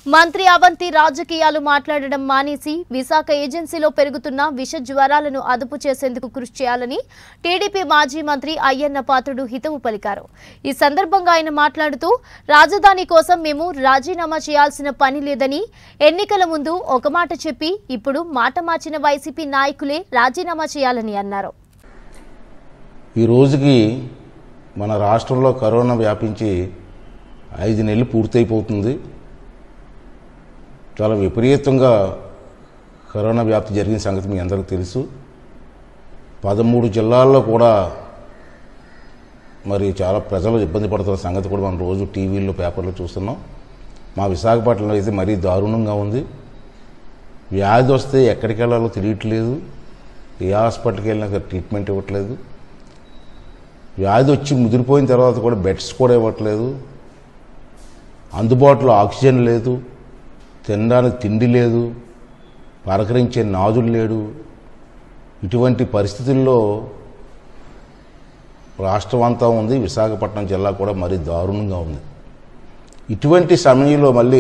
మంత్రి అవంతి రాజకీయాలు మాట్లాడడం మానేసి విశాఖ ఏజెన్సీలో పెరుగుతున్న విష జ్వరాలను అదుపు చేసేందుకు కృషి చేయాలని టీడీపీ మాజీ మంత్రి అయ్యన్న పాత్రుడు హితవు పలికారు ఈ సందర్భంగా ఆయన మాట్లాడుతూ రాజధాని కోసం మేము రాజీనామా చేయాల్సిన పని లేదని ఎన్నికల ముందు ఒక మాట చెప్పి ఇప్పుడు మాట మార్చిన వైసీపీ నాయకులే రాజీనామా చేయాలని అన్నారు ఈ రోజుకి మన రాష్ట్రంలో కరోనా వ్యాపించి ఐదు నెలలు పూర్తయిపోతుంది చాలా విపరీతంగా కరోనా వ్యాప్తి జరిగిన సంగతి మీ అందరికీ తెలుసు పదమూడు జిల్లాల్లో కూడా మరి చాలా ప్రజలు ఇబ్బంది పడుతున్న సంగతి కూడా మనం రోజు టీవీల్లో పేపర్లో చూస్తున్నాం మా విశాఖపట్నంలో అయితే మరీ దారుణంగా ఉంది వ్యాధి వస్తే ఎక్కడికి వెళ్ళాలో తెలియట్లేదు ఏ హాస్పిటల్కి వెళ్ళినా అక్కడ ట్రీట్మెంట్ ఇవ్వట్లేదు వ్యాధి వచ్చి ముదిరిపోయిన తర్వాత కూడా బెడ్స్ కూడా ఇవ్వట్లేదు అందుబాటులో ఆక్సిజన్ లేదు తినడానికి తిండి లేదు పలకరించే నాదులు లేడు ఇటువంటి పరిస్థితుల్లో రాష్ట్రం అంతా ఉంది విశాఖపట్నం జిల్లా కూడా మరీ దారుణంగా ఉంది ఇటువంటి సమయంలో మళ్ళీ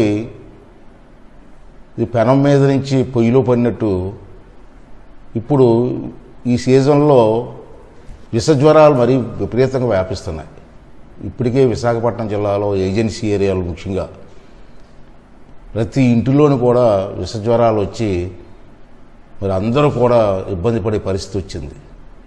ఇది పెనం మీద నుంచి పొయ్యిలో పడినట్టు ఇప్పుడు ఈ సీజన్లో విష జ్వరాలు మరీ విపరీతంగా వ్యాపిస్తున్నాయి ఇప్పటికే విశాఖపట్నం జిల్లాలో ఏజెన్సీ ఏరియాలు ముఖ్యంగా ప్రతి ఇంటిలోనూ కూడా విష జ్వరాలు వచ్చి మరి అందరూ కూడా ఇబ్బంది పడే పరిస్థితి వచ్చింది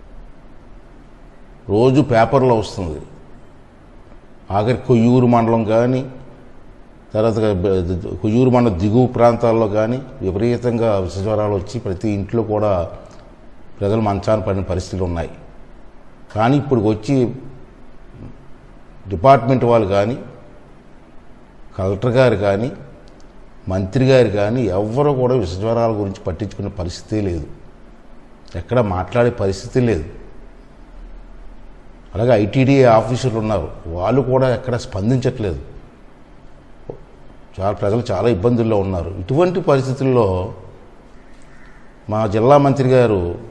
రోజు పేపర్లో వస్తుంది ఆఖరి కొయ్యూరు మండలం కానీ తర్వాత కొయ్యూరు మండలం దిగువ ప్రాంతాల్లో కానీ విపరీతంగా విష జ్వరాలు వచ్చి ప్రతి ఇంట్లో కూడా ప్రజలు మంచాన పడిన పరిస్థితులు ఉన్నాయి కానీ ఇప్పుడు వచ్చి డిపార్ట్మెంట్ వాళ్ళు కానీ కలెక్టర్ గారు కానీ మంత్రి గారు కానీ ఎవ్వరూ కూడా విష జ్వరాల గురించి పట్టించుకునే పరిస్థితే లేదు ఎక్కడ మాట్లాడే పరిస్థితి లేదు అలాగే ఐటీడీఏ ఆఫీసర్లు ఉన్నారు వాళ్ళు కూడా ఎక్కడ స్పందించట్లేదు చాలా ప్రజలు చాలా ఇబ్బందుల్లో ఉన్నారు ఇటువంటి పరిస్థితుల్లో మా జిల్లా మంత్రి గారు